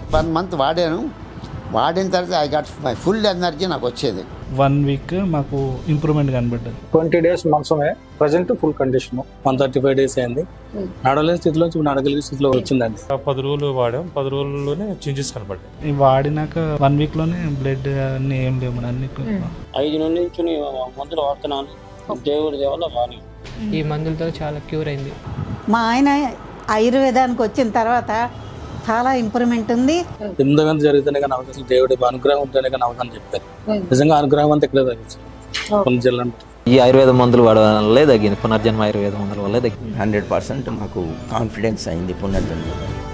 One month వాడాను వాడిన తర్వాత I got my full energy నాకు వచ్చేది వన్ వీక్ మాకు ఇంప్రూవ్మెంట్ కనబడ్డది ట్వంటీ డేస్ మంచమే present full condition one thirty five days అయింది నడవలేని స్థితిలో ఇప్పుడు నడగలిగే స్థితిలో వచ్చిందండి పది రోజులు వాడాం పది రోజుల్లోనే చేంజెస్ కనపడ్డాయి ఈ వాడినాక వన్ వీక్లోనే బ్లడ్ అన్నీ ఏం లేవు మన అన్ని ఐదు నెలల నుంచి నేను మందులు వాడుతున్నాను దేవుడి దేవల్ల బాగానే ఈ మందులతో చాలా క్యూర్ అయింది మా ఆయన ఆయుర్వేదానికి వచ్చిన తర్వాత చాలా ఇంప్రూవ్మెంట్ ఉంది ఎందుకంత జరిగితేనే కానీ అవకాశం దేవుడి అనుగ్రహం ఉంటేనే కానీ అవకాశం చెప్పారు నిజంగా అనుగ్రహం అంతా ఇక్కడ తగ్గింది కొన్ని జిల్లాలో ఈ ఆయుర్వేద మందులు వాడడం వల్లే తగ్గింది పునర్జన్మ ఆయుర్వేద మందుల వల్లే తగ్గింది హండ్రెడ్ పర్సెంట్ మాకు కాన్ఫిడెన్స్ అయింది పునర్జన్మ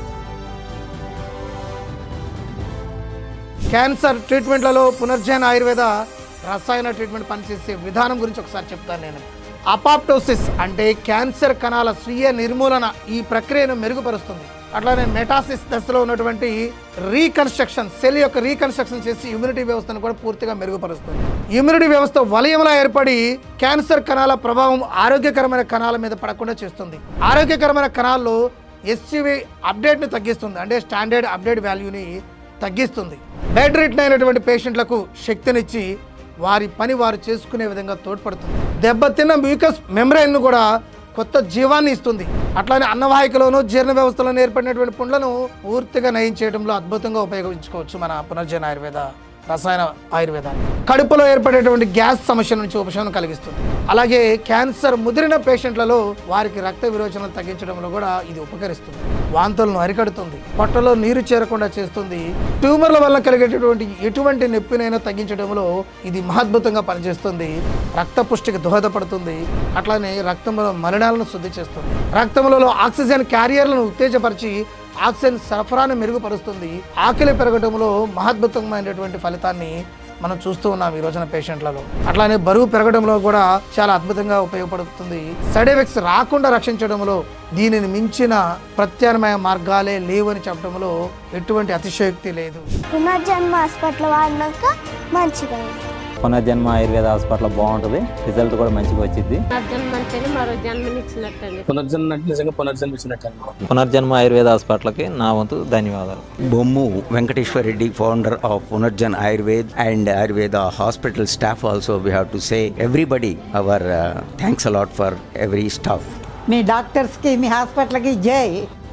క్యాన్సర్ ట్రీట్మెంట్లలో పునర్జన్ ఆయుర్వేద రసాయన ట్రీట్మెంట్ పనిచేసే విధానం గురించి ఒకసారి చెప్తాను నేను అపాప్టోసిస్ అంటే క్యాన్సర్ కణాల స్వీయ నిర్మూలన ఈ ప్రక్రియను మెరుగుపరుస్తుంది అట్లానే మెటాసిస్ దశలో ఉన్నటువంటి రీకన్స్ట్రక్షన్ సెల్ యొక్క రీకన్స్ట్రక్షన్ చేసి ఇమ్యూనిటీ వ్యవస్థను కూడా పూర్తిగా మెరుగుపరుస్తుంది ఇమ్యూనిటీ వ్యవస్థ వలయంలా ఏర్పడి క్యాన్సర్ కణాల ప్రభావం ఆరోగ్యకరమైన కణాల మీద పడకుండా చేస్తుంది ఆరోగ్యకరమైన కణాల్లో ఎస్సివి అప్డేట్ని తగ్గిస్తుంది అంటే స్టాండర్డ్ అప్డేట్ వాల్యూని తగ్గిస్తుంది బెడ్ రిటన్ అయినటువంటి పేషెంట్లకు శక్తినిచ్చి వారి పని వారు చేసుకునే విధంగా తోడ్పడుతుంది దెబ్బతిన్న మ్యూకస్ మెమ్రైన్ను కూడా కొత్త జీవాన్ని ఇస్తుంది అట్లానే అన్నవాహికలోను జీర్ణ వ్యవస్థలోను ఏర్పడినటువంటి పుండ్లను పూర్తిగా నయం చేయడంలో అద్భుతంగా ఉపయోగించుకోవచ్చు మన పునర్జన ఆయుర్వేద రసాయన ఆయుర్వేదాన్ని కడుపులో ఏర్పడేటువంటి గ్యాస్ సమస్య నుంచి ఉపశమనం కలిగిస్తుంది అలాగే క్యాన్సర్ ముదిరిన పేషెంట్లలో వారికి రక్త విరోచనం తగ్గించడంలో కూడా ఇది ఉపకరిస్తుంది వాంతులను అరికడుతుంది పొట్టలో నీరు చేరకుండా చేస్తుంది ట్యూమర్ల వల్ల కలిగేటటువంటి ఎటువంటి నొప్పినైనా తగ్గించడంలో ఇది మహద్భుతంగా పనిచేస్తుంది రక్త పుష్టికి దోహదపడుతుంది అట్లానే రక్తంలో మలినాలను శుద్ధి చేస్తుంది రక్తంలో ఆక్సిజన్ క్యారియర్లను ఉత్తేజపరిచి ఆక్సిజన్ సరఫరాను మెరుగుపరుస్తుంది ఆకలి పెరగడంలో మహద్భుతమైనటువంటి ఫలితాన్ని మనం చూస్తూ ఉన్నాం ఈ రోజున పేషెంట్లలో అట్లానే బరువు పెరగడంలో కూడా చాలా అద్భుతంగా ఉపయోగపడుతుంది సైడ్ ఎఫెక్ట్స్ రాకుండా రక్షించడంలో దీనిని మించిన ప్రత్యామ్నాయ మార్గాలే లేవని చెప్పడంలో ఎటువంటి అతిశయోక్తి లేదు పునర్జన్మ హాస్పిటల్ వాడినాక మంచిగా అయింది. పునర్జన్మ ఆయుర్వేద హాస్పిటల్ బాగుంటుంది రిజల్ట్ కూడా మంచిగా వచ్చింది జన్మ అంటేనే మరో జన్మనిచ్చినట్టండి పునర్జన్మ అంటే నిజంగా పునర్జన్మ ఇచ్చినట్టు అన్నమాట. పునర్జన్మ ఆయుర్వేద హాస్పిటల్కి నా వంతు ధన్యవాదాలు Bommu Venkateswara Reddy founder of Punarjan Ayurved and Ayurveda hospital staff also we have to say everybody our thanks a lot for every staff మీ డాక్టర్స్కి మీ హాస్పిటల్కి జై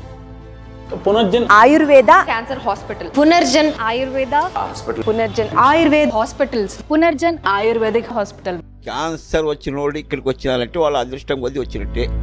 Punarjan Ayurveda cancer hospital Punarjan Ayurveda hospital Punarjan Ayurveda hospitals Punarjan Ayurvedic hospital cancer వచ్చిన వాళ్ళు ఇక్కడికి వచ్చినారంటే వాళ్ళ అదృష్టం కొద్ది వచ్చినట్టే